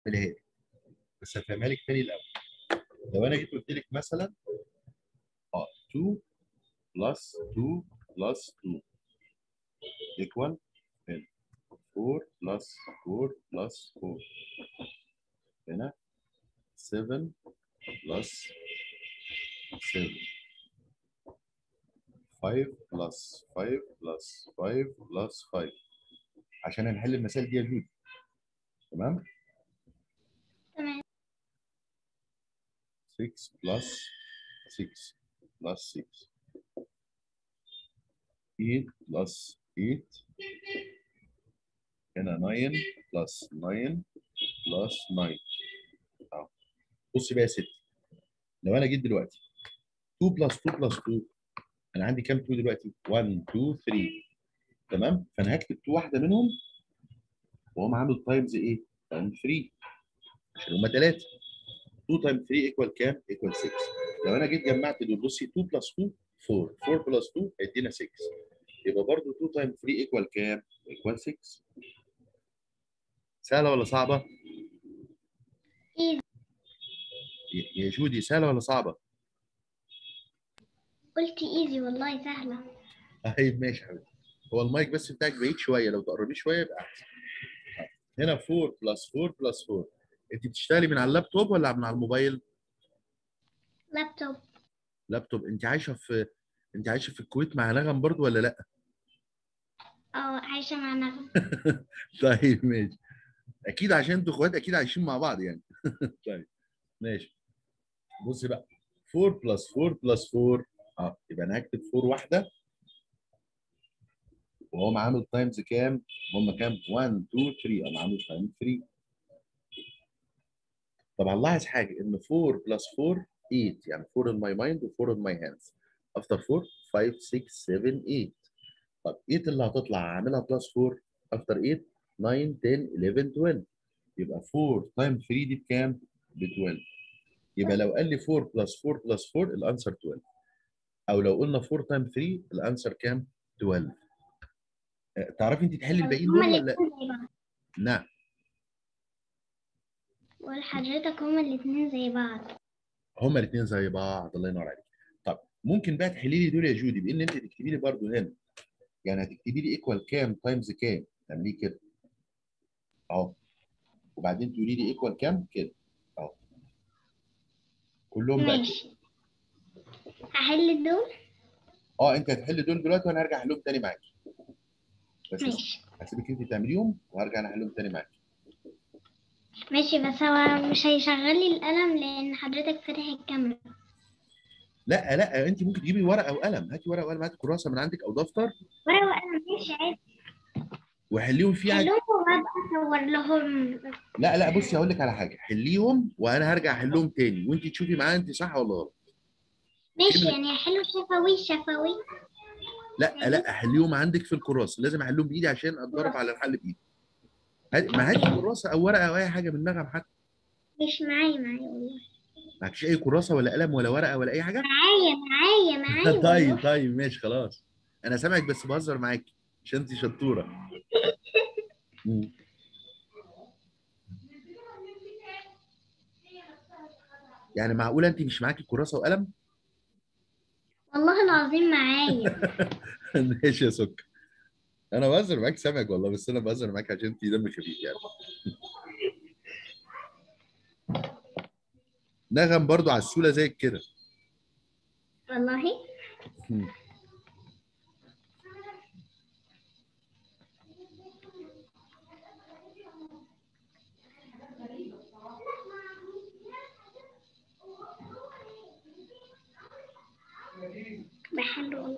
اعملها لي بس هفهمها لك تاني الاول لو انا جيت قلت لك مثلا اه 2 بلس 2 بلس 2 equal 4 بلس 4 بلس 4 هنا 7 بلس 7 5 بلس 5 بلس 5 بلس 5 عشان هنحل المسائل دي يا جود تمام تمام 6 بلس 6 بلس 6 8 بلس 8 هنا 9 بلس 9 بلس 9 اهو بص بقى يا ست لو انا جيت دلوقتي 2 بلس 2 بلس 2 انا عندي كام 2 دلوقتي 1 2 3 تمام فانا هكتب 2 واحده منهم واقوم عامل تايمز ايه؟ تايمز 3 عشان هما 3 2 تايمز 3 ايكوال كام؟ ايكوال 6 لو انا جيت جمعت دول بصي 2 بلس 2 4 4 بلس 2 هيدينا 6 يبقى برضه 2 تايمز 3 ايكوال كام؟ ايكوال 6 سهله ولا صعبه؟ ايزي يا يا جودي سهله ولا صعبه؟ قلت ايزي والله سهلة طيب ماشي يا حبيبي هو المايك بس بتاعك بعيد شويه لو تقربيه شويه يبقى احسن هنا 4 بلس 4 بلس 4 انت بتشتغلي من على اللابتوب ولا من على الموبايل؟ لابتوب لابتوب انت عايشه في انت عايشه في الكويت مع نغم برضو ولا لا؟ اه عايشة مع نغم طيب ماشي اكيد عشان انتوا اخوات اكيد عايشين مع بعض يعني طيب ماشي بصي بقى 4 بلس 4 بلس 4 اه يبقى انا هكتب 4 واحده وهو عامل تايمز كام؟ هم كام؟ 1 2 3 انا عامل تايمز 3 طبعا لاحظ حاجه ان 4 بلس 4 8 يعني 4 in my mind و 4 in my hands after 4 5 6 7 8 طب 8 اللي هتطلع هعملها بلس 4 after 8 9 10 11 12 يبقى 4 تايم 3 دي بكام؟ ب 12 يبقى لو قال لي 4 بلس 4 بلس 4 الانسر 12 او لو قلنا 4 تايم 3 الانسر كام؟ 12 آه، تعرفي انت تحلي الباقيين دول هما ولا الاتنين زي بعض نعم ولحضرتك هما الاتنين زي بعض هما الاثنين زي بعض الله ينور عليك طب ممكن بقى تحلي لي دول يا جودي بان انت تكتبي لي برضو هنا يعني هتكتبي لي ايكوال كام تايمز كام تعمليه كده اهو وبعدين تقولي لي ايكوال كام كده اهو كلهم بقى كده. ماشي هحل دول اه انت هتحل دول دلوقتي وانا هرجع احلهم تاني معاكي بس ماشي هسيبك انت تعمليهم وهرجع انا احلهم تاني معاكي ماشي بس هو مش هيشغل لي القلم لان حضرتك فاتح الكاميرا لا لا انت ممكن تجيبي ورقه وقلم هاتي ورقه وقلم هاتي كراسه من عندك او دفتر ورقة وقلم ماشي عادي وحليهم فيه عادي. حلوهم وابقى اصور لهم لا لا بصي هقول لك على حاجه حليهم وانا هرجع احلهم تاني وانت تشوفي معايا انت صح ولا غلط ماشي كلمة- يعني حلو شفوي شفوي لا لا احليهم عندك في الكراسه لازم احلهم بايدي عشان اتدرب على الحل بايدي هات- ما هاتش كراسه او ورقه او اي حاجه من نغم حتى مش معايا معايا والله معكش اي كراسه ولا قلم ولا ورقه ولا اي حاجه معايا معايا معايا طيب والله. طيب ماشي خلاص انا سامعك بس بهزر معاكي عشان انت شطوره مم. يعني معقوله انت مش معاكي كراسه وقلم والله العظيم معايا ماشي يا سكر انا بهزر معاك سامعك والله بس انا بهزر معاك عشان انت دم خفيف يعني نغم برضو عسوله زيك كده والله مم. بحل والله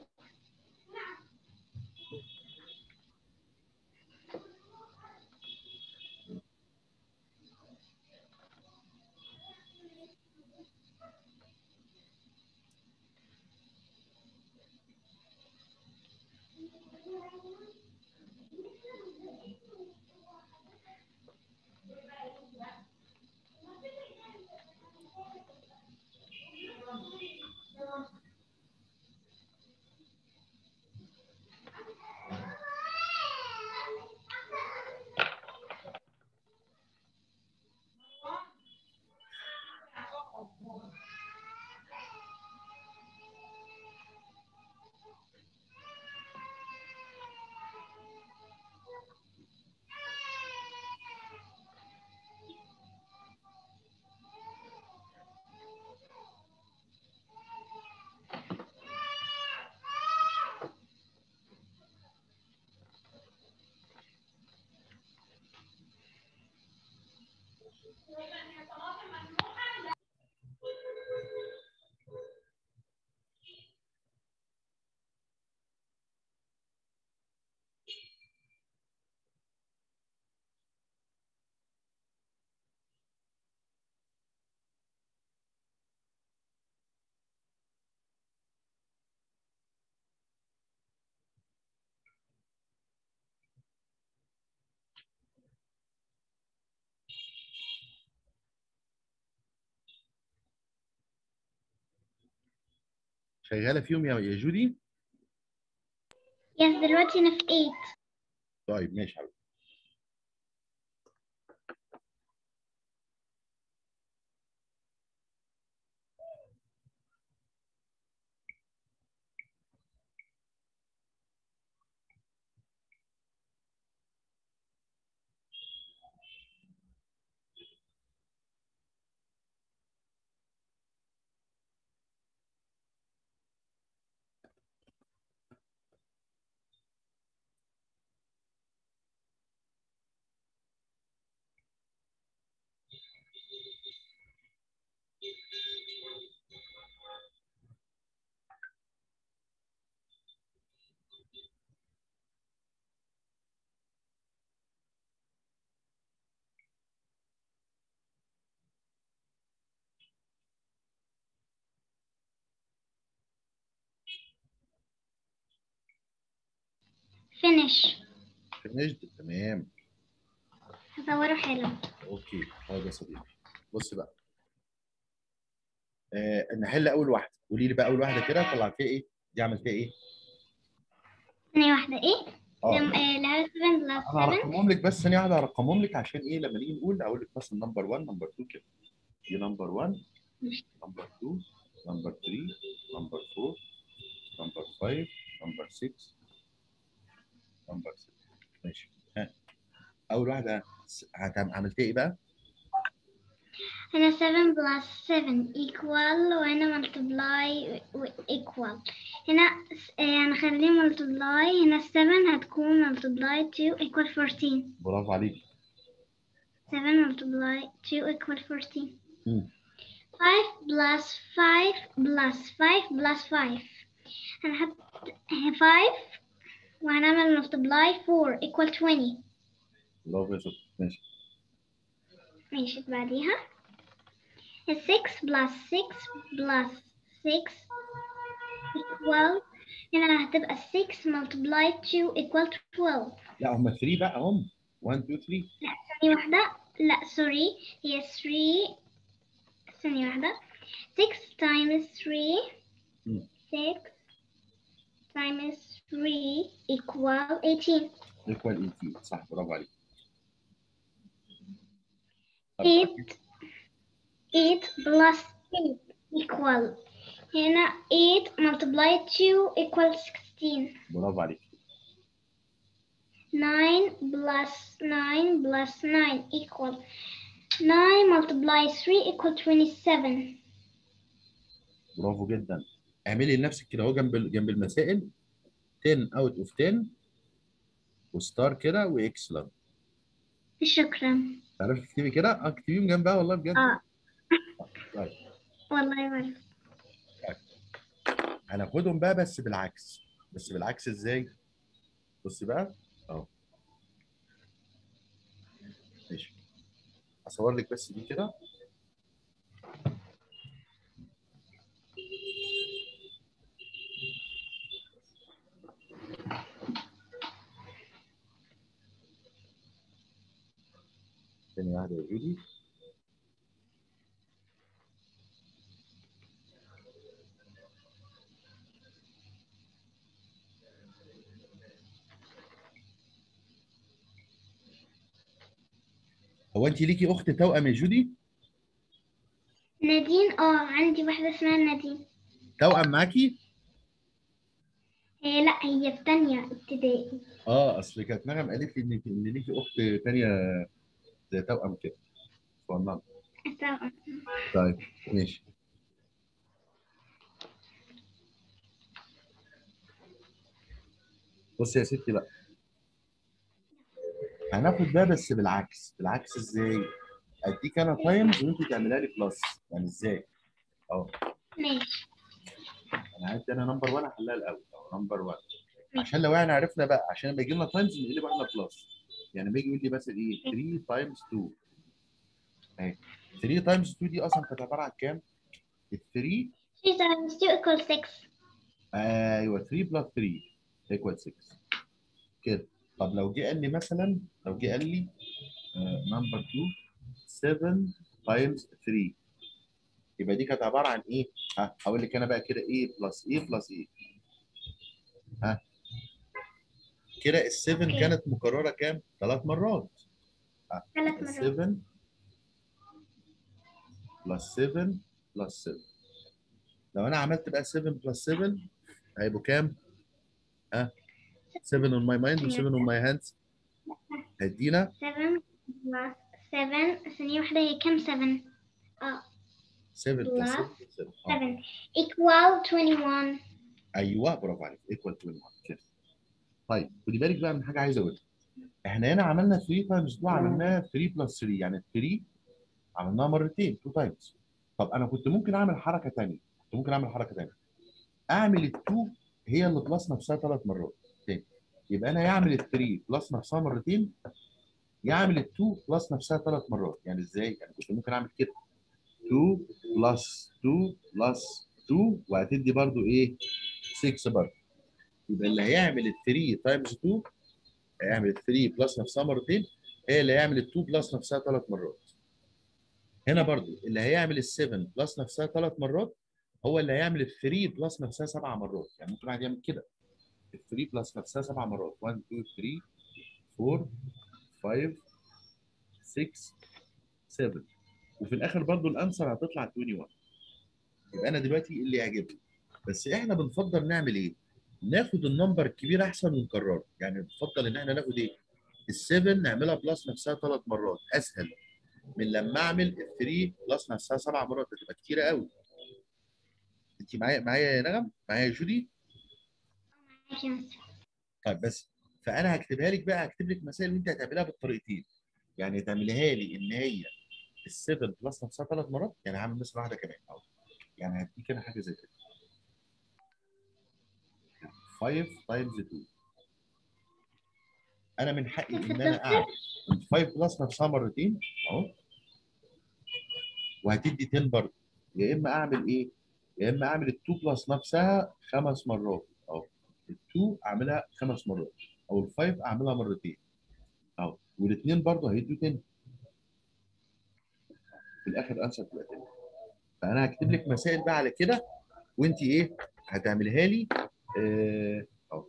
شغاله فيهم يا يا جودي يس دلوقتي انا في 8 طيب ماشي حبيبي فينيش فينيشد تمام هصوره حلو اوكي حاضر يا صديقي بص بقى آه نحل اول واحده قولي لي بقى اول واحده كده طلعت فيها ايه دي عملت فيها ايه ثانية واحدة ايه؟ اه لم... آه، لعبة 7 بلس انا 7 هرقمهم لك بس ثانيه واحده هرقمهم لك عشان ايه لما نيجي نقول اقول لك مثلا نمبر 1 نمبر 2 كده دي نمبر 1 ماشي. نمبر 2 نمبر 3 نمبر 4 نمبر 5 نمبر 6 نمبر 6 ماشي ها اول واحده هتعمل عملت ايه بقى؟ هنا 7 بلس 7 equal وهنا multiply و equal هنا س- آه، هنخليه multiply هنا 7 هتكون multiply 2 equal 14 برافو عليك 7 multiply 2 equal 14 مم. 5 plus 5 plus 5 plus 5 هنحط 5 وهنعمل multiply 4 equal 20 برافو يا ستي ماشي ماشي بعديها 6 plus 6 plus 6 equal هنا هتبقى 6 multiply 2 equal 12 لا هم 3 بقى هم 1 2 3 ثانية واحدة لا سوري هي 3 ثانية واحدة 6 times 3 مم. 6 times 3 equal 18 ايكوال 18 صح برافو عليك طب 8 8 plus 8 equal هنا 8 multiply 2 equal 16 برافو عليك 9 plus 9 plus 9 equal 9 multiply 3 equal 27 برافو جدا اعملي لنفسك كده اهو جنب ال- جنب المسائل 10 اوت اوف 10 وستار كده واكسلنت شكرا تعرفي تكتبي كده اه اكتبيهم جنبها والله بجد اه طيب والله بعرف هناخدهم بقى بس بالعكس بس بالعكس ازاي بصي بقى اهو ماشي هصور لك بس دي كده ثانية واحدة يا جودي هو انت ليكي اخت توأم يا جودي؟ نادين اه عندي واحدة اسمها نادين توأم معاكي؟ هي لا هي في تانية ابتدائي اه اصل كانت نغم قالت لي ان ان ليكي اخت تانية زي توأم كده صغننة توأم. طيب ماشي بصي يا ستي بقى هناخد ده بس بالعكس بالعكس ازاي اديك انا تايمز وانت تعملها لي بلس يعني ازاي؟ اهو ماشي انا عايز انا نمبر 1 احلها الاول او نمبر 1 عشان لو احنا عرفنا بقى عشان لما يجي لنا تايمز نقلب احنا بلس يعني لما يجي يقول لي مثلا ايه 3 تايمز 2 اهي 3 تايمز 2 دي اصلا كانت عباره عن كام؟ ال 3 3 times 2 equals 6 ايوه 3 بلس 3 ايكوال 6 كده طب لو جه قال لي مثلا لو جه قال لي نمبر 2 7 تايمز 3 يبقى دي كانت عباره عن ايه؟ ها هقول لك انا بقى كده ايه بلس ايه بلس ايه ها كده ال 7 أوكي. كانت مكرره كام؟ ثلاث مرات ثلاث مرات 7 بلس 7 بلس 7 لو انا عملت بقى 7 بلس 7 هيبقوا كام؟ ها 7 on my mind و 7 on my hands هيدينا 7 plus 7 ثانية واحدة هي كم 7 اه 7 بلس 7 Plus 7 آه. 7 equal 21 ايوه برافو عليك ايكوال 21 كده طيب خدي بالك بقى من حاجه عايز اقولها احنا هنا عملنا 3 تايمز 2 عملناها 3 بلس 3 يعني 3 عملناها مرتين 2 تايمز طب انا كنت ممكن اعمل حركه ثانيه كنت ممكن اعمل حركه ثانيه اعمل ال 2 هي اللي بلس نفسها ثلاث مرات تاني يبقى انا يعمل ال 3 بلس نفسها مرتين يعمل ال 2 بلس نفسها ثلاث مرات يعني ازاي؟ يعني كنت ممكن اعمل كده 2 بلس 2 بلس 2 وهتدي برضو ايه 6 برضو يبقى اللي هيعمل ال 3 تايمز 2 هيعمل ال 3 بلس نفسها مرتين هي اللي هيعمل ال 2 بلس نفسها ثلاث مرات هنا برضو اللي هيعمل ال 7 بلس نفسها ثلاث مرات هو اللي هيعمل ال 3 بلس نفسها سبع مرات يعني ممكن واحد يعمل كده ال 3 بلس نفسها سبع مرات 1 2 3 4 5 6 7 وفي الاخر برضو الانسر هتطلع 21 يبقى انا دلوقتي اللي يعجبني بس احنا بنفضل نعمل ايه؟ ناخد النمبر الكبير احسن ونكرره يعني بنفضل ان احنا ناخد ايه؟ ال7 نعملها بلس نفسها ثلاث مرات اسهل من لما اعمل ال3 بلس نفسها سبع مرات هتبقى كتيره قوي انت معايا معايا يا نغم؟ معايا يا جودي؟ معاك يا مستر. طيب بس فانا هكتبها لك بقى هكتب لك مسائل وانت هتعملها بالطريقتين يعني تعملها لي ان هي ال7 بلس نفسها ثلاث مرات يعني هعمل مثلا واحده كمان اهو يعني هديك انا حاجه زي كده 5 تايمز 2 انا من حقي ان انا اعمل ال 5 بلس نفسها مرتين اهو وهتدي 10 برضه يا اما اعمل ايه؟ يا اما اعمل ال 2 بلس نفسها خمس مرات اهو ال 2 اعملها خمس مرات او ال 5 اعملها مرتين اهو والاثنين برضه هيدوا 10 في الاخر انسر تبقى 10 فانا هكتب لك مسائل بقى على كده وانت ايه هتعملها لي آه، اهو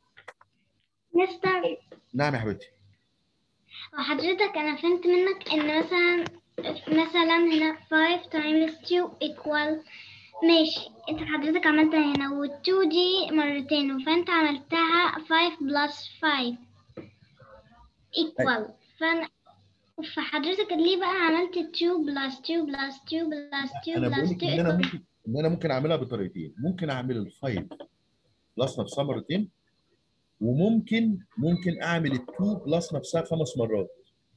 مستر نعم يا حبيبتي وحضرتك انا فهمت منك ان مثلا مثلا هنا 5 times 2 equal ماشي انت حضرتك عملتها هنا وال2 دي مرتين فانت عملتها 5 plus 5 equal فانا فحضرتك ليه بقى عملت 2 plus 2 plus 2 plus 2 انا بقول plus لك ان 2 انا equal ممكن ان انا ممكن اعملها بطريقتين ممكن اعمل الفايف بلس نفسها مرتين وممكن ممكن اعمل التو بلس نفسها خمس مرات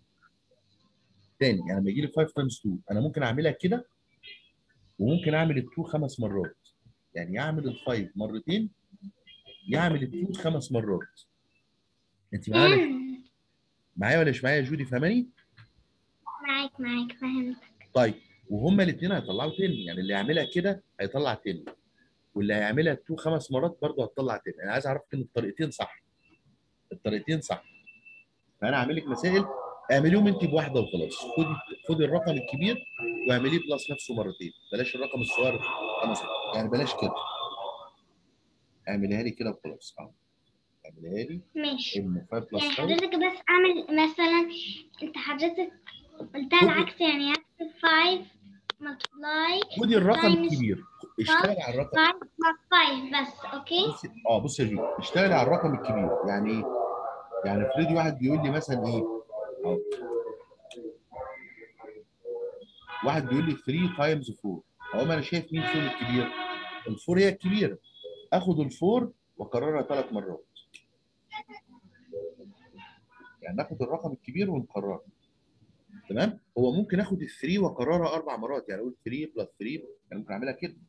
تاني يعني لما يجي لي 5 تايمز 2 انا ممكن اعملها كده وممكن اعمل التو خمس مرات يعني اعمل الفايف مرتين يعمل التو خمس مرات انت معايا ولا- فهمت. معايا ولا مش معايا يا جودي فاهماني؟ معاك معاك فهمت طيب وهما الاثنين هيطلعوا 10 يعني اللي يعملها كده هيطلع 10 واللي هيعملها 2 خمس مرات برضه هتطلع 10 انا عايز اعرفك ان الطريقتين صح الطريقتين صح فانا هعمل لك مسائل اعمليهم انت بواحده وخلاص خدي خدي الرقم الكبير واعمليه بلس نفسه مرتين بلاش الرقم الصغير خمس يعني بلاش كده اعمليها لي كده وخلاص اه اعمليها لي ماشي ان 5 بلس يعني 5 حضرتك بس اعمل مثلا انت حضرتك قلتها خدي- العكس يعني هكتب 5 multiply خدي الرقم times الكبير اشتغلي على الرقم 5 plus 5 بس اوكي بصي اه بصي يا جودي اشتغلي على الرقم الكبير يعني ايه؟ يعني افرضي واحد بيقول لي مثلا ايه؟ اهو واحد بيقول لي 3 تايمز 4 اهو ما انا شايف مين فيهم الكبير؟ الفور هي الكبيره اخد الفور واكررها ثلاث مرات يعني ناخد الرقم الكبير ونكرره تمام؟ هو ممكن اخد ال 3 واكررها اربع مرات يعني اقول 3 بلس 3 يعني ممكن اعملها كده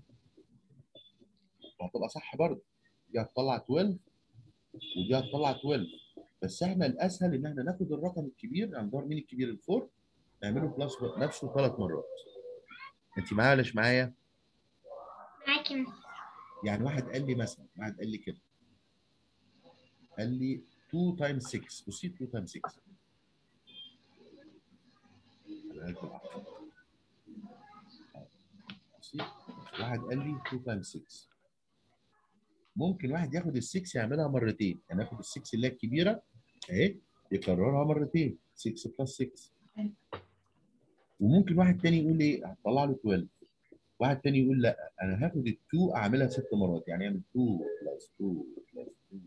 وهتبقى صح برضه دي هتطلع 12 ودي هتطلع 12 بس احنا الاسهل ان احنا ناخد الرقم الكبير هندور مين الكبير الفور نعمله بلس نفسه ثلاث مرات انت معايا ولا مش معايا؟ معاكي يا مستر يعني واحد قال لي مثلا واحد قال لي كده قال لي 2 تايمز 6 بصي 2 تايمز 6 خليها لكم أحسن. بصي واحد قال لي 2 تايمز 6 ممكن واحد ياخد ال 6 يعملها مرتين يعني ياخد ال 6 اللي هي الكبيره اهي يكررها مرتين 6 بلس 6 وممكن واحد تاني يقول ايه هطلع له 12 واحد تاني يقول لا انا هاخد ال 2 اعملها ست مرات يعني اعمل 2 بلس 2 بلس 2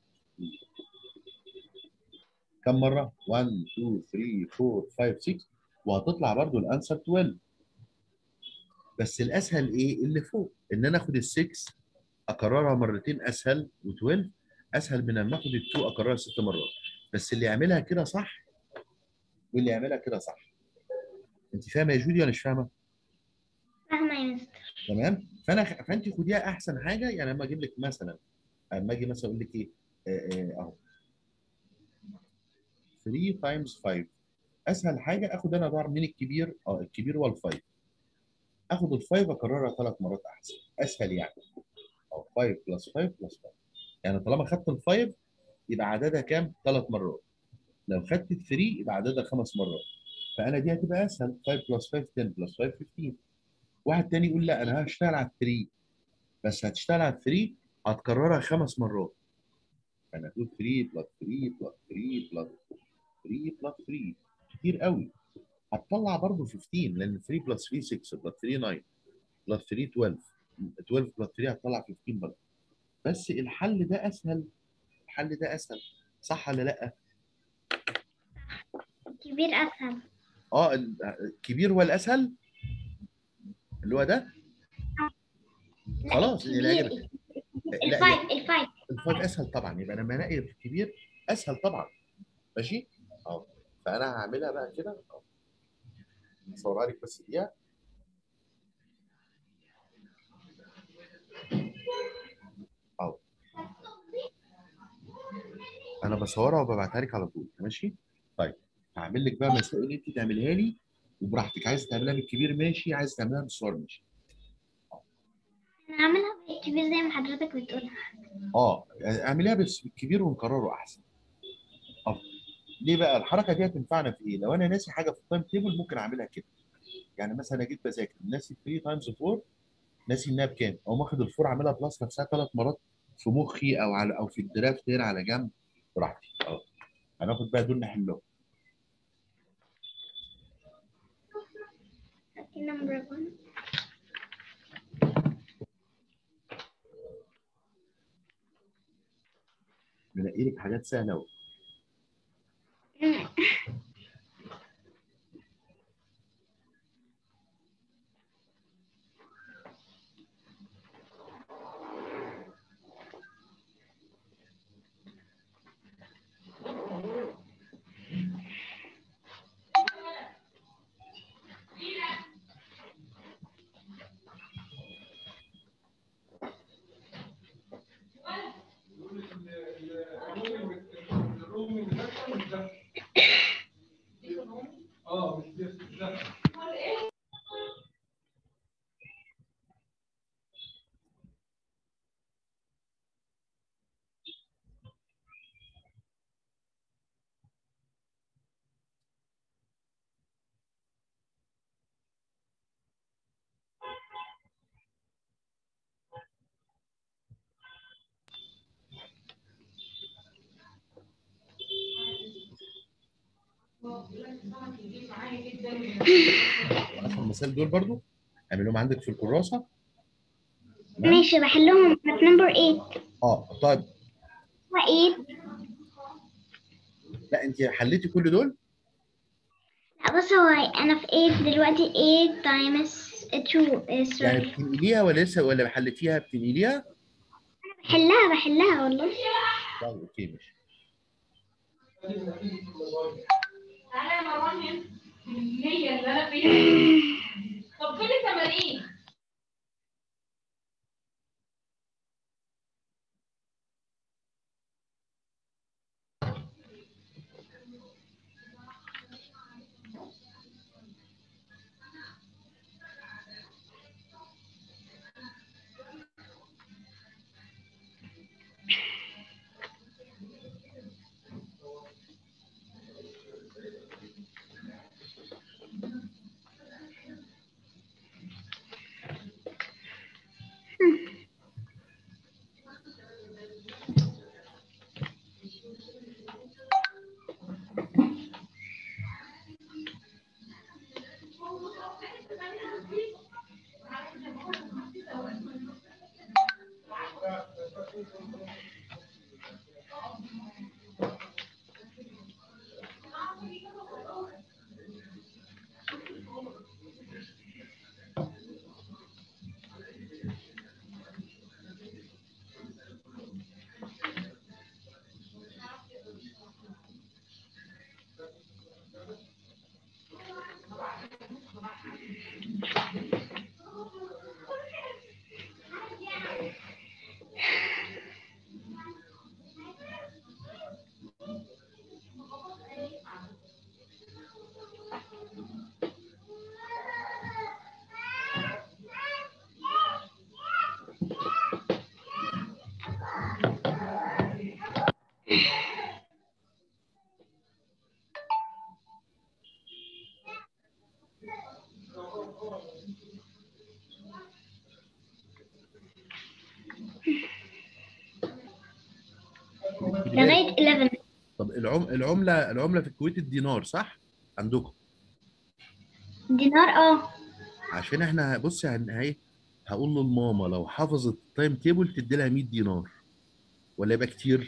كم مره 1 2 3 4 5 6 وهتطلع برضو الانسر 12 بس الاسهل ايه اللي فوق ان انا اخد ال 6 اكررها مرتين اسهل و12 اسهل من لما اخد ال 2 اكررها ست مرات بس اللي يعملها كده صح واللي يعملها كده صح انت فاهمه يا جودي ولا مش فاهمه؟ فاهمة يا مستر تمام فانا فانت خديها احسن حاجه يعني لما اجيب لك مثلا اما اجي مثلا اقول لك ايه آه، آه، اهو 3 تايمز 5 اسهل حاجه اخد انا بعرف مين الكبير اه الكبير هو ال5 اخد ال5 اكررها ثلاث مرات احسن اسهل يعني او 5 بلس 5 بلس 5 يعني طالما خدت ال5 يبقى عددها كام؟ ثلاث مرات لو خدت ال3 يبقى عددها خمس مرات فانا دي هتبقى اسهل 5 بلس 5 10 بلس 5 15 واحد تاني يقول لا انا هشتغل على ال3 بس هتشتغل على ال3 هتكررها خمس مرات انا هتقول 3 بلس 3 بلس 3 بلس 3 بلس 3 كتير قوي هتطلع برضه 15 لان 3 بلس 3 6 بلس 3 9 بلس 3 12 12 بلس 3 هتطلع 15 برضه بس الحل ده اسهل الحل ده اسهل صح ولا لا؟ كبير أسهل اه ال- الكبير هو الاسهل اللي هو ده لا خلاص، اللي الكبير يعجبك. لا الفايف الفايف الفايف اسهل طبعا يبقى لما الاقي الكبير اسهل طبعا ماشي اه فانا هعملها بقى كده أهو. هصورها لك بس دقيقه اهو انا بصورها وببعتها لك على طول ماشي طيب هعمل لك بقى مسائل انت تعملها لي وبراحتك عايز تعملها بالكبير ماشي عايز تعملها بالصور ماشي أنا هعملها بالكبير زي ما حضرتك بتقولها اه يعني اعمليها بس بالكبير ونكرره احسن افضل ليه بقى الحركه دي هتنفعنا في ايه لو انا ناسي حاجه في التايم تيبل ممكن اعملها كده يعني مثلا انا جيت بذاكر ناسي 3 تايمز 4 ناسي انها بكام او واخد الفور عاملها بلس نفسها ثلاث مرات في مخي او على او في الدرافت هنا على جنب براحتي اه هناخد بقى دول نحلهم number one نلاقي لك حاجات سهله قوي اه مش بس ده عارف المثال دول برضو اعملهم عندك في الكراسه تمام؟ ماشي بحلهم at number 8 اه طيب هو 8 لا انت حليتي كل دول لا بص هو أنا في 8 دلوقتي 8 times 2 يعني سوري بتنقليها ولا لسه ولا حليتيها بتنقليها بحلها بحلها والله طيب اوكي ماشي هي اللي انا فيها طب فين التمارين؟ لغاية 11 طب العم... العمله العمله في الكويت الدينار صح عندكم دينار اه عشان احنا بصي هن... هي هقول للماما لو حفظت التايم تيبل تدي لها 100 دينار ولا يبقى كتير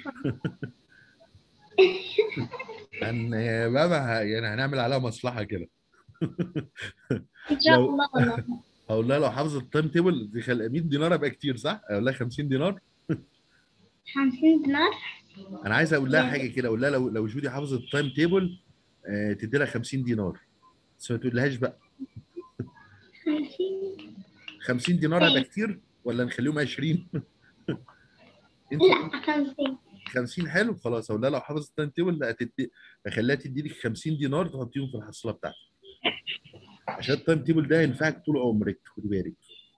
هن... يا بابا ه- يعني هنعمل عليها مصلحه كده ان شاء لو- الله والله هقول لها لو حفظت التايم تيبل دي خل... 100 دينار يبقى كتير صح؟ اقول لها 50 دينار 50 دينار انا عايز اقول لها حاجه كده اقول لها لو لو جودي حفظت التايم تيبل آه تدي لها 50 دينار بس ما تقولهاش بقى 50 50 دينار هيبقى ماشي. كتير ولا نخليهم 20 انت لا 50 50 حلو خلاص اقول لها لو حفظت التايم تيبل لا تدي اخليها تدي لك 50 دينار تحطيهم في الحصاله بتاعتك عشان التايم تيبل ده ينفعك طول عمرك خدي بالك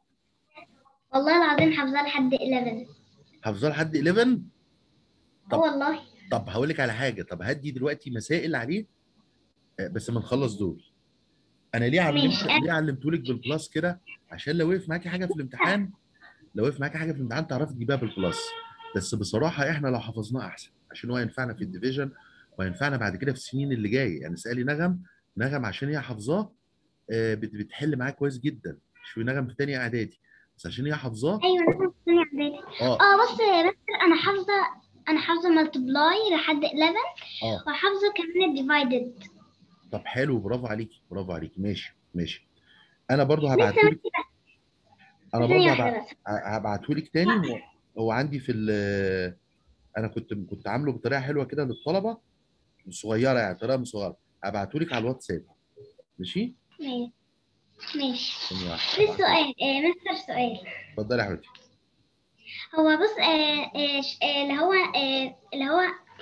والله العظيم حافظاه لحد 11 حافظاه لحد 11 اه طب. والله طب هقول لك على حاجه طب هدي دلوقتي مسائل عليه آه، بس ما نخلص دول انا ليه علمت ماشي. ليه علمتهولك بالبلس كده عشان لو وقف معاكي حاجه في الامتحان لو وقف معاكي حاجه في الامتحان تعرفي تجيبها بالبلس بس بصراحه احنا لو حفظناه احسن عشان هو ينفعنا في الديفيجن وينفعنا بعد كده في السنين اللي جايه يعني اسالي نغم نغم عشان هي حافظاه آه، بت- بتحل معاه كويس جدا شوفي نغم في تانية اعدادي بس عشان هي حافظاه ايوه انا في ثانيه اعدادي اه اه بص بس انا حافظه انا حافظه ملتبلاي لحد 11 اه وحافظه كمان الديفايدد طب حلو برافو عليكي برافو عليكي ماشي ماشي انا برضو لسه هبعتهولك انا برضو ثانيه هبع- واحده بس هبعتهولك تاني هو- هو عندي في ال انا كنت كنت عامله بطريقه حلوه كده للطلبه صغيره يعني طريقه صغيره هبعتهولك على الواتساب ماشي ماشي ماشي ثانيه واحده في سؤال آه مستر سؤال اتفضلي يا حبيبتي هو بص آه آه ش- آه اللي هو آه اللي هو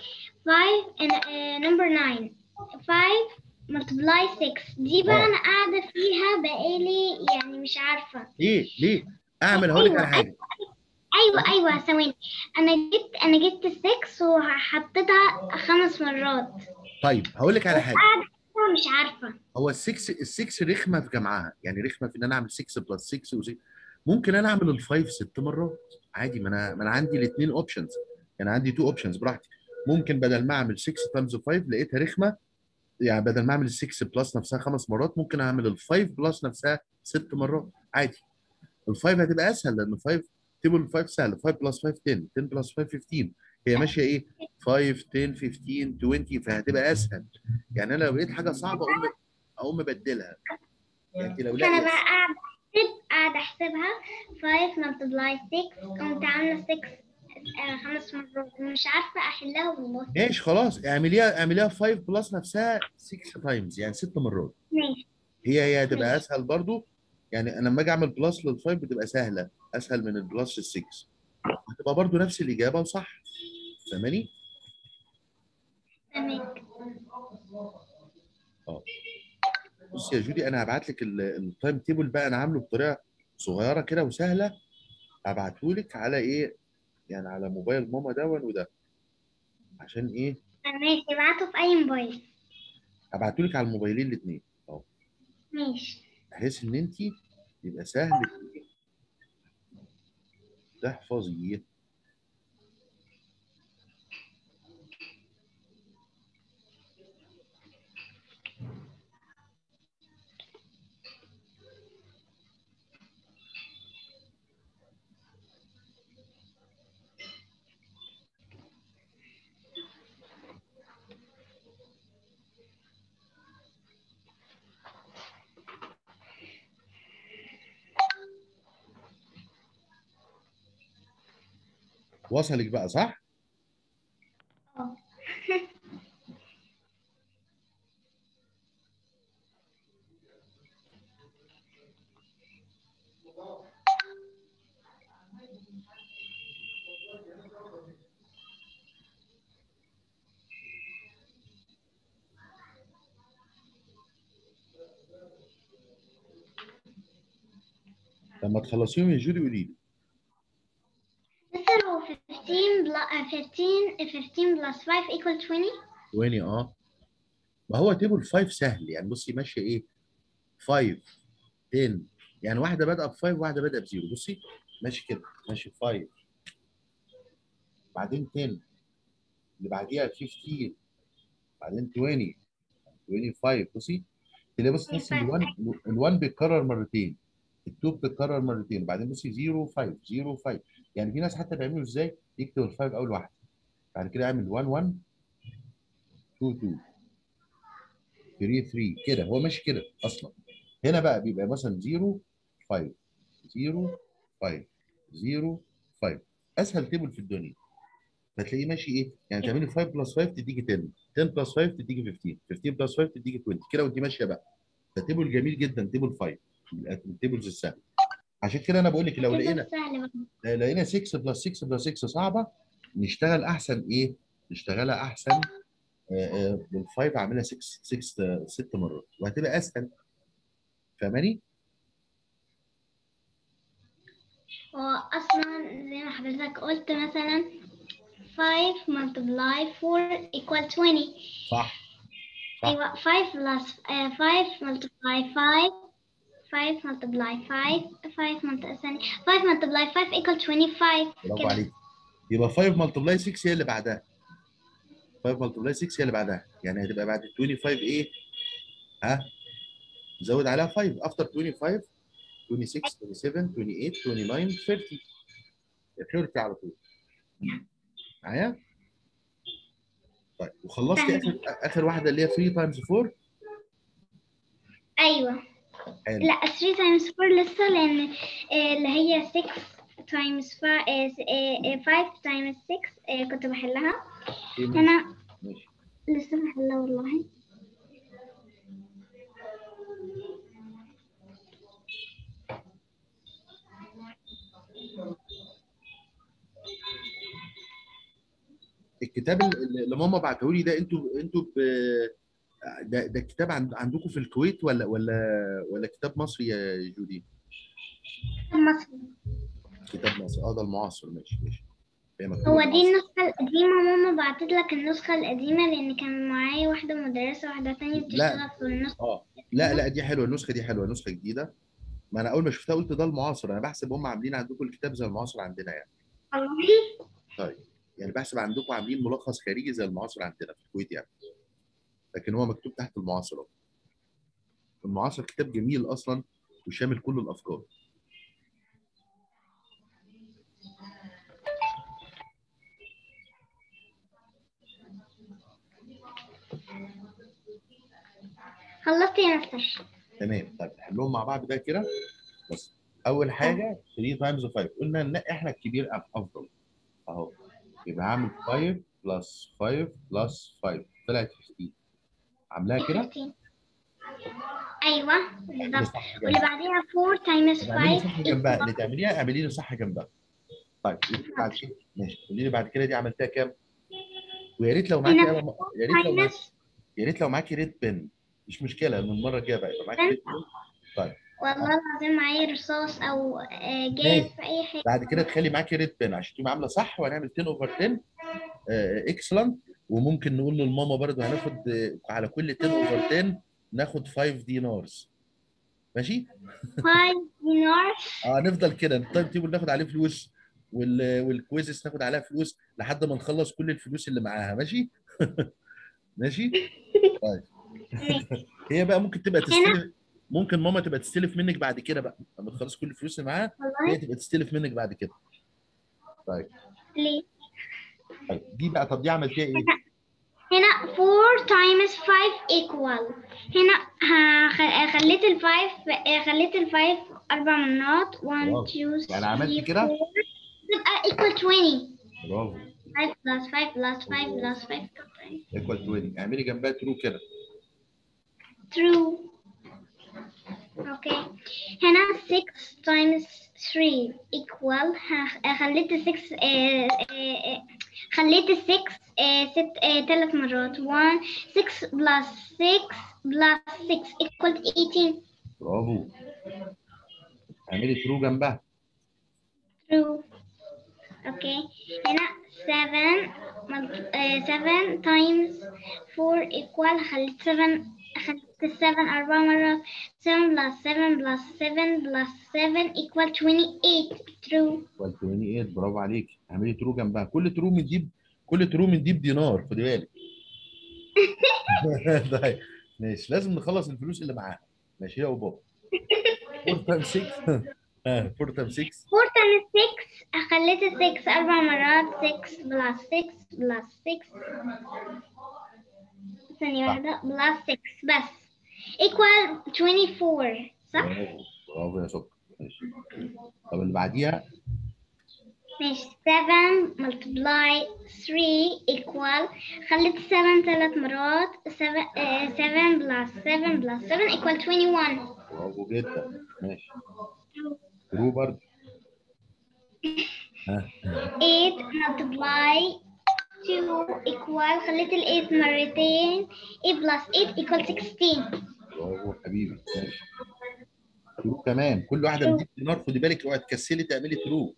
5 آه نمبر 9 5 multiply 6 دي بقى آه. انا قاعده فيها بقالي يعني مش عارفه ليه ليه اعمل هقول لك على أيوة، حاجه ايوه ايوه ثواني انا جبت انا جبت 6 وحطيتها خمس مرات طيب هقول لك على حاجه أنا مش عارفه هو السكس السكس رخمه في جمعها يعني رخمه في ان انا اعمل 6 بلس 6 و6 ممكن انا اعمل الفايف ست مرات عادي ما انا ما انا عندي الاثنين اوبشنز يعني عندي تو اوبشنز براحتي ممكن بدل ما اعمل 6 تايمز 5 لقيتها رخمه يعني بدل ما اعمل ال 6 بلس نفسها خمس مرات ممكن اعمل ال 5 بلس نفسها ست مرات عادي ال 5 هتبقى اسهل لان 5 تيبل 5 سهل 5 بلس 5 10 10 بلس 5 15 هي ماشيه ايه 5 10 15 20 فهتبقى اسهل يعني انا لو لقيت حاجه صعبه اقوم اقوم مبدلها يعني انت لو فانا لاقي بقى قاعده احسب قاعده احسبها 5 multiply 6 قمت عامله 6 آه خمس مرات مش عارفه احلها والله ماشي خلاص اعمليها اعمليها 5 بلس نفسها 6 تايمز يعني ست مرات ماشي هي هي هتبقى ماشي. اسهل برضو يعني انا لما اجي اعمل بلس للفايف بتبقى سهله اسهل من البلس للسكس هتبقى برضو نفس الاجابه وصح فاهماني؟ تمام بص يا جودي انا هبعت لك ال- التايم تيبل بقى انا عامله بطريقه صغيره كده وسهله هبعته لك على ايه يعني على موبايل ماما دون وده عشان ايه ماشي ابعته في أي موبايل هبعته لك على الموبايلين الاثنين ماشي بحيث ان انت يبقى سهل تحفظيه وصلك بقى صح؟ اه لما تخلصيهم يا جودي قولي لي مستر هو 15 بل... 15 15 plus 5 equal 20 20 اه ما هو تيبل 5 سهل يعني بصي ماشيه ايه 5 10 يعني واحده بادئه ب 5 وواحده بادئه ب 0 بصي ماشي كده ماشي 5 بعدين 10 اللي بعديها 15 بعدين 20 25 بصي تلاقي بص تحس ان ال1 ال1 بيتكرر مرتين ال2 بتتكرر مرتين وبعدين بصي 0 5 0 5 يعني في ناس حتى بيعملوا ازاي يكتب ال5 اول واحده بعد كده يعمل 1 1 2 2 3 3 كده هو ماشي كده اصلا هنا بقى بيبقى مثلا 0 5 0 5 0 5 اسهل تيبل في الدنيا فتلاقيه ماشي ايه يعني تعملي 5 بلس 5 تديكي 10 10 بلس 5 تديكي 15 15 بلس 5 تديكي 20 كده وانت ماشيه بقى ده تيبل جميل جدا تيبل 5 من التيبلز السهله عشان كده انا بقول لك لو كده لقينا سهل بقى لو لقينا 6 بلس 6 بلس 6 صعبه نشتغل احسن ايه؟ نشتغلها احسن بالفايف اعملها 6 6 ست مرات وهتبقى اسهل فاهماني؟ هو أصلا زي ما حضرتك قلت مثلا 5 multiply 4 equal 20 صح صح. أيوة 5 plus آه، 5 multiply 5 5 multiply 5 5 multiply ثانية 5 multiply 5 equal 25 برافو كده عليك يبقى 5 ملتبلاي 6 هي اللي بعدها 5 ملتبلاي 6 هي اللي بعدها يعني هتبقى بعد ال 25 ايه؟ ها؟ زود عليها 5 افتر 25 26 27 28 29 30 30 على طول معايا؟ طيب وخلصتي اخر اخر واحده اللي هي 3 تايمز 4 أيوة حلو لا 3 times 4 لسه لأن آه، اللي هي 6 times 5 5 times 6 آه، كنت بحلها إيه ماشي. أنا ماشي لسه بحلها والله الكتاب اللي اللي ماما بعته لي ده انتوا انتوا ب... ده ده كتاب عند... عندكم في الكويت ولا ولا ولا كتاب مصري يا جودي؟ مصر كتاب مصري اه ده المعاصر ماشي ماشي هي مكتوبة هو دي المعاصر. النسخة القديمة ماما بعتت لك النسخة القديمة لأن كان معايا واحدة مدرسة واحدة تانية بتشتغل في النسخة اه لا لا دي حلوه النسخه دي حلوه نسخه جديده ما انا اول ما شفتها قلت ده المعاصر انا بحسب هم عاملين عندكم الكتاب زي المعاصر عندنا يعني والله طيب يعني بحسب عندكم عاملين ملخص خارجي زي المعاصر عندنا في الكويت يعني لكن هو مكتوب تحت المعاصر اهو المعاصر كتاب جميل اصلا وشامل كل الافكار خلصت يا مستر تمام طيب نحلهم مع بعض بقى كده بس اول حاجه 3 تايمز 5 قلنا ان احنا الكبير أف- افضل اهو يبقى هعمل 5 بلس 5 بلس 5 طلعت 15 عاملاها كده 15 ايوه اللي بالظبط صح واللي جنبها بعديها 4 times اعملي 5 صح جنبها اللي تعمليها اعملي لي صح جنبها طيب قولي لي بعد كده ماشي قولي لي بعد كده دي عملتها كام ويا ريت لو معاكي هنا قلم يا ريت لو معاكي minus يا ريت لو معاكي ريد بن مش مشكله من المره الجايه بقى يبقى معاكي ريد بن والله العظيم معايا رصاص او آه، جاز ماشي. في اي حاجه بعد كده تخلي معاكي ريد بن عشان تبقي عامله صح وهنعمل 10 اوفر 10 اكسلنت وممكن نقول للماما برضو هناخد آه، على كل 10 اوفر 10 ناخد 5 دينارز ماشي 5 دينار اه نفضل كده التايم تيبل ناخد عليه فلوس وال والكويزز ناخد عليها فلوس لحد ما نخلص كل الفلوس اللي معاها ماشي ماشي طيب هي بقى ممكن تبقى تستلف ممكن ماما تبقى تستلف منك بعد كده بقى لما تخلص كل الفلوس اللي معاها والله هي تبقى تستلف منك بعد كده طيب ليه طيب دي بقى طب دي عملتيها ايه؟ هنا 4 times 5 equal هنا ها- خ- خليت ال 5 خليت ال 5 اربع مرات 1 برافو. 2 3 يعني عملتي كده؟ 4 تبقى equal 20 برافو 5 plus 5 plus 5 plus 5 ايكوال 20 اعملي جنبها ترو كده true اوكي هنا 6 times 3 equal ها- خليت ال 6 آه، آه، آه، خليت ال 6 آه، ست آه، ثلاث مرات 1 6 plus 6 plus 6 equal 18 برافو اعملي ترو جنبها true اوكي هنا 7 مل- آه، 7 times 4 equal خليت 7 خليت 7 أربع مرات 7 plus 7 plus 7 plus 7 equal 28 true ايكوال 28 برافو عليك اعملي ترو جنبها كل ترو من دي كل ترو من دي بدينار خدي بالك طيب ماشي لازم نخلص الفلوس اللي معاها ماشي يا بابا 4 تايم 6 اه 4 تايم 6 4 times 6 خليت ال 6 أربع مرات 6 plus 6 plus 6 ثانية واحدة plus 6 بس equal 24 صح؟ برافو برافو يا سكر ماشي طب اللي بعديها ماشي 7 multiply 3 equal خليت 7 ثلاث مرات 7 آه، 7 plus 7 plus 7 equal 21 برافو جدا ماشي ترو برضه ها 8 multiply 2 equal خليت ال 8 مرتين 8 plus 8 equal 16 برافو حبيبي ماشي ترو كمان كل واحده من دي بدينار خدي بالك اوعي تكسلي تعملي ترو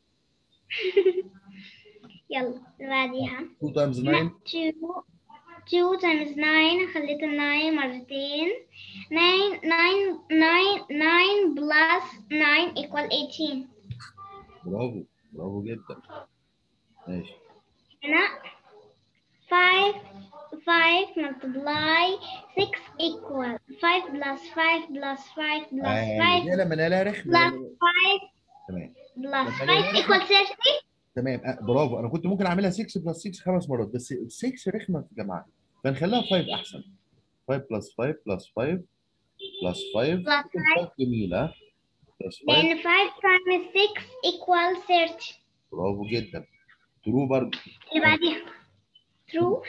يلا اللي بعديها 2 تايمز 9 2 2 times 9 خليت ال 9 مرتين 9 9 9 9 plus 9 equal 18 برافو برافو جدا ماشي هنا 5 5 multiply 6 equal 5 plus 5 plus 5 plus آه، 5 دي لما نلاقيها رخمه plus 5 تمام plus لما 5 نلاقيها equal 30 تمام آه، برافو انا كنت ممكن اعملها 6 بلس 6 خمس مرات بس 6 رخمه يا جماعه فنخليها 5 احسن 5 بلس 5 بلس 5 بلس 5 plus 5 5 جميله بلس 5 لأن 5 times 6 equal 30 برافو جدا ترو برضه اللي بعديها true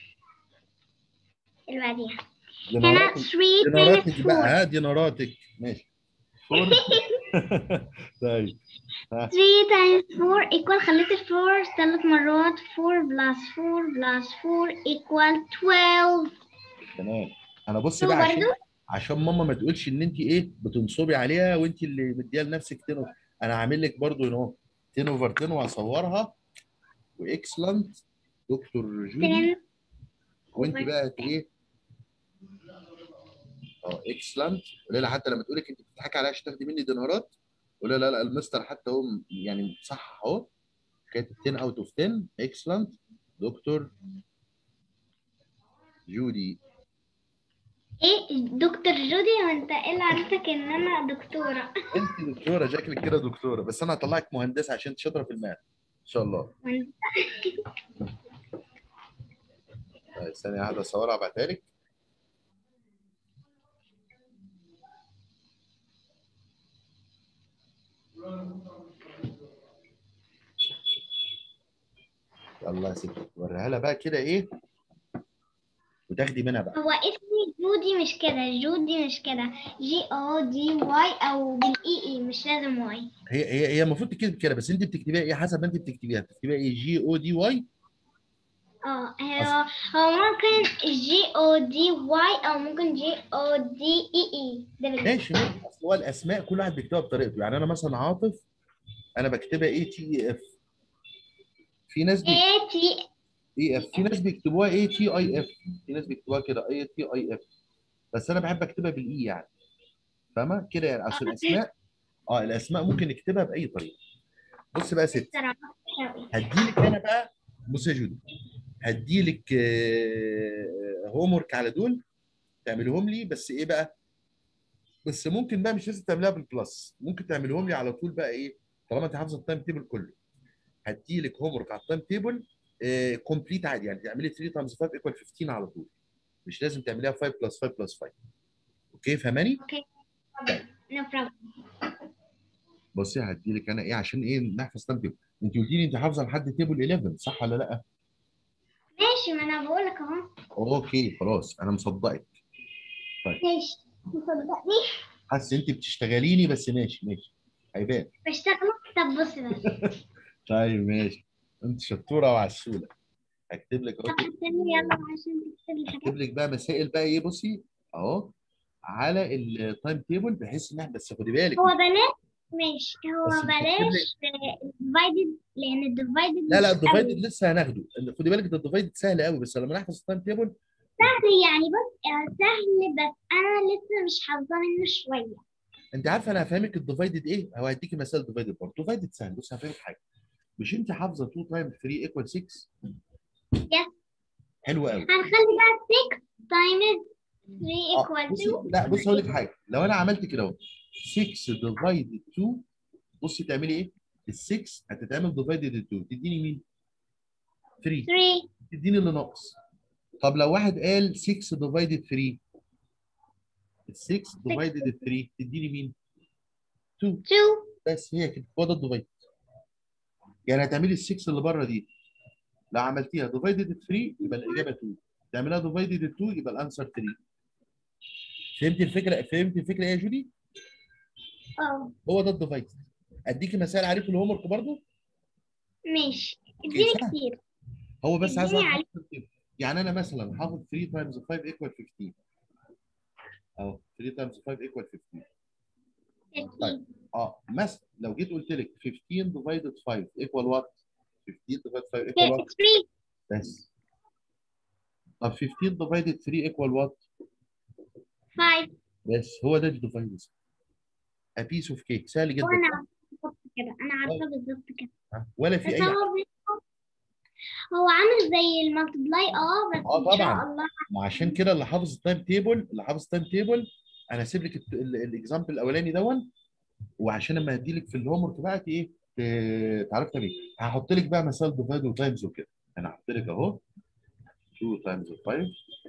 اللي بعديها هنا ديناراتك 3 times ديناراتك بقى 4 ها ديناراتك ماشي فور طيب 3 times 4 equal خليت ال 4 ثلاث مرات 4 plus 4 plus 4 equal 12 تمام انا بص true بقى عشان برضو عشان ماما ما تقولش ان انت ايه بتنصبي عليها وانت اللي مديها لنفسك 10 over- انا هعمل لك برضو هنا اهو 10 اوفر 10 وهصورها واكسلنت دكتور جودي 10 وانت over بقى ايه اه اكسلنت قولي لها حتى لما تقول لك انت بتضحكي عليها عشان تاخدي مني دينارات قولي لها لا لا المستر حتى هو يعني صح اهو كاتب 10 اوت اوف 10 اكسلنت دكتور جودي ايه دكتور جودي وانت ايه اللي عرفتك ان انا دكتورة انت دكتوره شكلك كده دكتوره بس انا هطلعك مهندسه عشان انت شاطره في الماث ان شاء الله وانت طيب ثانيه واحده اصورها ابعتها لك يلا يا ستي وريها لها بقى كده ايه وتاخدي منها بقى هو اسمي جودي مش كده جودي مش كده جي او دي واي او بالاي اي مش لازم واي هي هي هي المفروض تكتب كده بس انت بتكتبيها ايه حسب ما انت بتكتبيها بتكتبيها ايه جي او دي واي اه هو هو ممكن جي او دي واي او ممكن جي او دي اي اي دبل ماشي ماشي اصل هو الاسماء كل واحد بيكتبها بطريقته يعني انا مثلا عاطف انا بكتبها اي تي اف في ناس بي... اي تي اي اف في ناس بيكتبوها اي تي اي اف في ناس بيكتبوها كده اي تي اي اف بس انا بحب اكتبها بالاي يعني فاهمه كده يعني اصل الاسماء اه الاسماء ممكن نكتبها باي طريقه بص بقى يا ست هديلك انا بقى بص يا جودي هديلك هوم ورك على دول تعملهم لي بس ايه بقى بس ممكن بقى مش لازم تعملها بالبلس ممكن تعملهم لي على طول بقى ايه طالما انت حافظه التايم تيبل كله هديلك هوم ورك على التايم تيبل كومبليت عادي يعني تعملي 3 تايمز 5 ايكوال 15 على طول مش لازم تعمليها 5 بلس 5 بلس 5 اوكي فهماني اوكي نو بروبلم بصي هديلك انا ايه عشان ايه نحفظ تايم تيبل انت قلتي لي انت حافظه لحد تيبل 11 صح ولا لا ماشي ما انا بقول لك اهو اوكي خلاص انا مصدقك ماشي مصدقني حاسس انت بتشتغليني بس ماشي ماشي هيبان بشتغل طب بص بس طيب ماشي انت شطوره وعسوله هكتب لك طب اهو استني يلا عشان تكتب لي حاجات هكتب لك بقى مسائل بقى ايه بصي اهو على التايم تيبل بحيث ان احنا بس خدي بالك هو بلاش ماشي بس هو مش هكتب بلاش ديفايدد لان الديفايدد لا لا الديفايدد لسه هناخده خدي بالك ده الديفايدد سهل قوي بس لما نحفظ التايم تيبل سهل يعني بص آه، سهل بس انا لسه مش حافظه منه شويه انت عارفه انا هفهمك الديفايدد ايه هو هديكي مثال ديفايدد برضه ديفايدد سهل بص هفهمك حاجه مش انت حافظه 2 تايم 3 ايكوال 6 Yes. حلو قوي هنخلي بقى 6 تايمز 3 آه، equal بصي 2 لا بص هقول لك حاجه لو انا عملت كده اهو 6 ديفايدد 2 بصي تعملي ايه؟ ال 6 هتتعمل ديفايدد 2 تديني مين؟ 3 3 تديني اللي ناقص طب لو واحد قال 6 ديفايدد 3 ال 6 ديفايدد 3 تديني مين؟ 2 2 بس هي كده هو ده الديفايد يعني هتعملي ال 6 اللي بره دي لو عملتيها ديفايدد 3 يبقى الاجابه 2 تعملها ديفايدد 2 يبقى الانسر 3 فهمت الفكره فهمت الفكره ايه يا جودي؟ اه هو ده الديفايد اديكي مثال عليه في الهوم ورك برضه ماشي اديني سهل. كتير هو بس عايز اديني أعرف عليه. أكتر. يعني انا مثلا حافظ 3 تايمز 5 ايكوال 15 اهو 3 تايمز 5 ايكوال 15 كتير اه مثلا لو جيت قلت لك 15 ديفايدد 5 ايكوال وات 15 ديفايدد 5 ايكوال وات 3 بس طب 15 ديفايدد 3 ايكوال وات 5 بس هو ده الديفايد a piece of cake سهل جدا وانا صح؟ عارفه بالظبط كده انا عارفه بالظبط كده ها؟ ولا في بس اي هو هو عامل زي المالتبلاي اه بس آه ان شاء طبعاً. الله ما عشان كده اللي حافظ التايم تيبل اللي حافظ التايم تيبل انا هسيب لك الاكزامبل الاولاني دون وعشان لما هدي لك في الهوم ورك بقى ت- ايه ت- تعرف تعمل إيه. هحط لك بقى مثال ديفايد وتايمز وكده انا هحط لك اهو 2 تايمز 5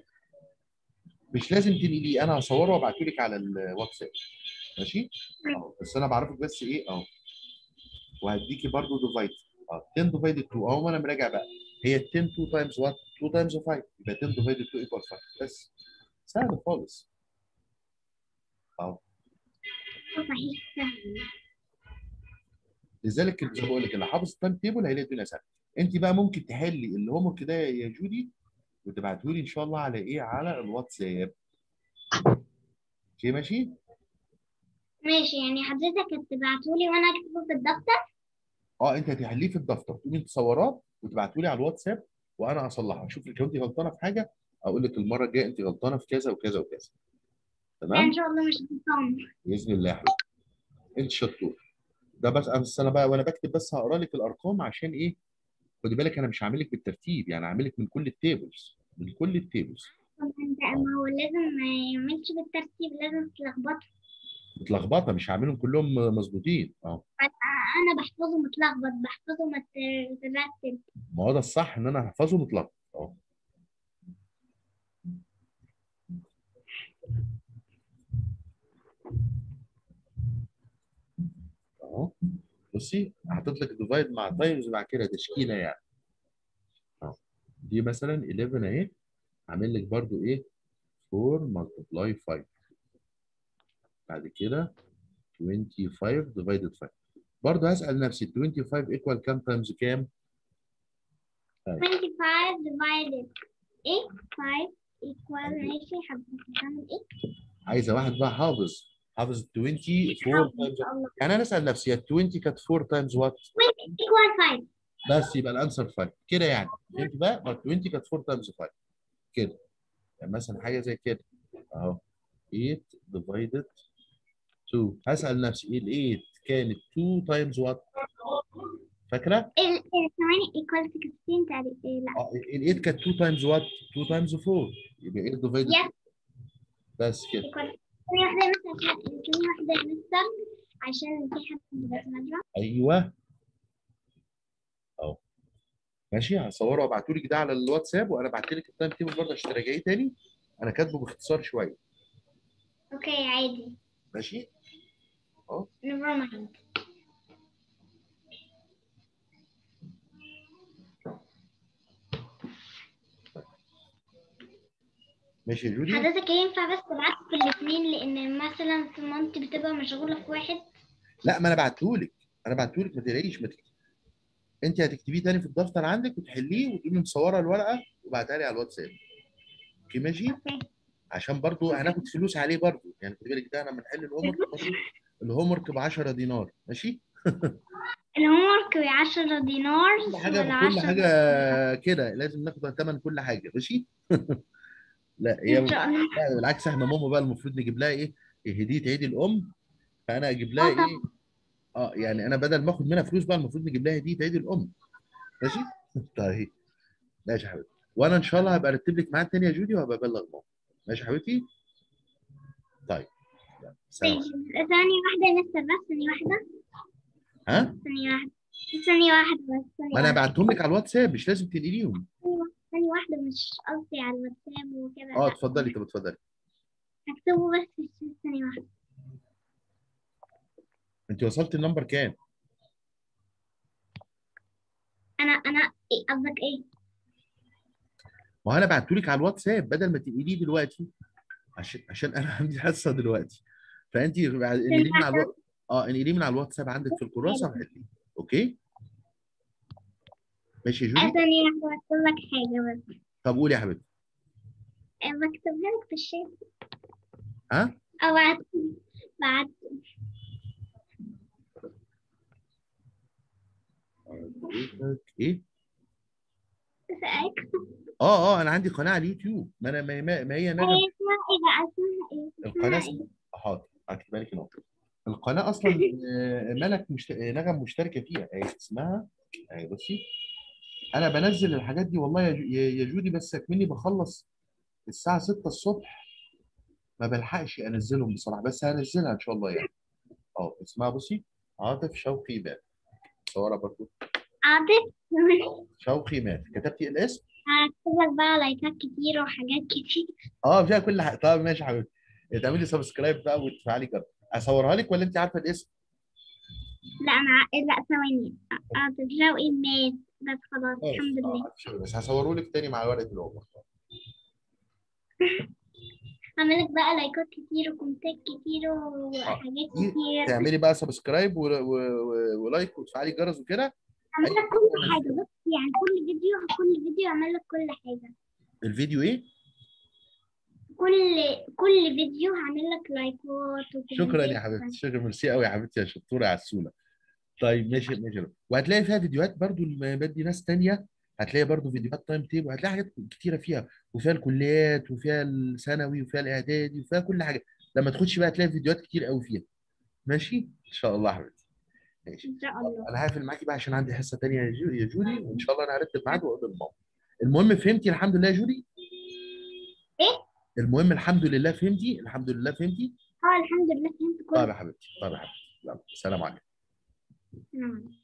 مش لازم تنقليه انا هصوره وابعته لك على الواتساب ماشي اهو بس انا بعرفك بس ايه اهو وهديكي برضو ديفايد اه 10 ديفايد 2 اهو ما انا مراجع بقى هي 10 2 تايمز وات 2 تايمز 5 يبقى 10 ديفايد 2 ايكوال 5 بس سهل خالص اهو صحيح سهل لذلك كنت بقول لك اللي حافظ التايم تيبل هيلاقي الدنيا سهله انت بقى ممكن تحلي الهوم ورك ده يا جودي وتبعته لي ان شاء الله على ايه على الواتساب اوكي ماشي ماشي يعني حضرتك هتبعتولي وانا اكتبه في الدفتر اه انت هتحليه في الدفتر تقومي تصوراه وتبعته لي على الواتساب وانا اصلحها اشوف لك لو انت غلطانه في حاجه اقول لك المره الجايه انت غلطانه في كذا وكذا وكذا لا تمام ان شاء الله مش غلطان باذن الله يا حبيبي انت شطور ده بس بس انا بقى وانا بكتب بس هقرا لك الارقام عشان ايه خدي بالك انا مش هعمل لك بالترتيب يعني هعمل لك من كل التيبلز من كل التيبلز طب انت ما هو لازم ما يعملش بالترتيب لازم تلخبطه متلخبطه مش هعملهم كلهم مظبوطين اه انا بحفظه متلخبط بحفظه مترتب ما هو ده الصح ان انا احفظه متلخبط اه اهو بصي حاطط لك ديفايد مع تايمز مع كده تشكيله يعني اهو دي مثلا 11 اهي عامل لك برضو ايه 4 ملتبلاي 5 بعد كده 25 ديفايدد 5 برضو هسأل نفسي 25 ايكوال كام تايمز كام 25 divided 8 5 equal ماشي حضرتك هتعمل ايه؟ عايزه واحد بقى حافظ حافظ 24 تايمز الله يعني انا اسال نفسي يا 20 كانت 4 تايمز وات 20 equal 5 بس يبقى الانسر 5 كده يعني فهمت بقى ما 20 كانت 4 تايمز 5 كده يعني مثلا حاجه زي كده اهو 8 ديفايدد 2 هسال نفسي ايه ال 8 كانت 2 تايمز وات فاكره؟ ال ال- ثواني equal 16 تقريبا إيه، لا اه ال 8 كانت 2 تايمز وات 2 تايمز 4 يبقى 8 ديفايدد Yes. بس كده equal ثانية واحدة مثلا عشان ثانية واحدة يا مستر عشان في حد بس نادرة ايوه اهو ماشي هصوره وابعته لك ده على الواتساب وانا بعت لك التايم تيبل برضه عشان تراجعيه تاني انا كاتبه باختصار شويه اوكي عادي ماشي never mind ماشي يا جودي حضرتك ينفع بس تبعت في الاثنين لان مثلا في مامتي بتبقى مشغولة في واحد لا ما انا بعته لك انا بعته لك ما تقلقيش ما تكتبي انت هتكتبيه تاني في الدفتر عندك وتحليه وتقومي مصوره الورقه وبعتها لي على الواتساب اوكي ماشي اوكي عشان برضو هناخد فلوس عليه برضو يعني خدي بالك ده انا بنحل الهوم ورك برضو الهوم ورك ب 10 دينار ماشي الهومورك ب 10 دينار كل حاجه ولا كل 10 حاجه كده لازم ناخد ثمن كل حاجه ماشي لا هي ان شاء الله لا بالعكس احنا ماما بقى المفروض نجيب لها ايه هديه عيد الام فانا اجيب لها آه طبعا. ايه اه يعني انا بدل ما اخد منها فلوس بقى المفروض نجيب لها هديه عيد الام ماشي طيب ماشي يا حبيبتي وانا ان شاء الله هبقى ارتب لك ميعاد تاني يا جودي وهبقى ابلغ ماما ماشي يا حبيبتي طيب يلا، سلام طيب، ثانية واحدة يا مستر بس ثانية واحدة ها ثانية واحدة ثانية واحدة بس ثانية ما انا واحدة بعتهم لك على الواتساب مش لازم تنقليهم ثانية واحدة مش قصدي على الواتساب وكده اه لا. اتفضلي طب اتفضلي هكتبه بس في الشات ثانية واحدة انت وصلت النمبر كام أنا أنا إيه قصدك إيه؟ ما هو انا بعته لك على الواتساب بدل ما تنقليه دلوقتي عشان عشان انا عندي حصه دلوقتي فانت انقليه من على الواتساب اه انقليه من على الواتساب عندك في الكراسه وحليه اوكي ماشي يا آه، جودي ثانية واحدة بكتب لك حاجة بس طب قولي يا حبيبتي آه، بكتبها لك في الشات ها أو بعت بعت ايه سألك اه اه انا عندي قناه على اليوتيوب ما انا ما ما- ما هي هي نغم اسمها إيه بقى اسمها إيه؟ القناه اسمها إيه؟ اسمها حاضر هكتبها لك نقطه القناه اصلا آه، ملك مشت... آه، نغم مشتركه فيها اهي اسمها اهي بصي انا بنزل الحاجات دي والله يا جو- يا يا جودي بس اكمني بخلص الساعه 6 الصبح ما بلحقش انزلهم بصراحه بس هنزلها ان شاء الله يعني اه اسمها بصي عاطف شوقي مات صورة برضو عاطف شوقي مات كتبتي الاسم هكتب لك بقى لايكات كتير وحاجات كتير اه فيها كل حاجه طب ماشي يا حبيبتي تعملي سبسكرايب بقى وتفعلي جرس اصورها لك ولا انت عارفه الاسم لا أنا ع- لا ثواني عاطف شوقي مات بس خلاص الحمد آه، لله عارف شوقي، بس هصوره لك تاني مع ورقه العمر هعمل لك بقى لايكات كتير وكومنتات كتير وحاجات دي كتير تعملي بقى سبسكرايب و... و... و... ولايك وتفعلي الجرس وكده هعمل لك كل حاجة بس يعني كل فيديو كل فيديو هعمل لك كل حاجة الفيديو ايه كل كل فيديو هعمل لك لايكات وكومنتات شكرا يا حبيبتي شكرا ميرسي قوي يا حبيبتي يا شطوره يا عسوله طيب ماشي ماشي وهتلاقي فيها فيديوهات برضو لما بدي ناس تانية هتلاقي برضو فيديوهات تايم تيبل هتلاقي حاجات كتيره فيها وفيها الكليات وفيها الثانوي وفيها الاعدادي وفيها كل حاجه لما تخش بقى هتلاقي فيديوهات كتير قوي فيها ماشي ان شاء الله يا حبيبتي ماشي إن شاء الله انا هقفل معاكي بقى عشان عندي حصه تانية يا جو- يا جودي وان شاء الله انا هرتب ميعاد واقول لماما المهم فهمتي الحمد لله يا جودي إيه؟ المهم الحمد لله فهمتي الحمد لله فهمتي اه الحمد لله فهمت كل طيب يا حبيبتي طيب يا حبيبتي يلا سلام عليكم حاجة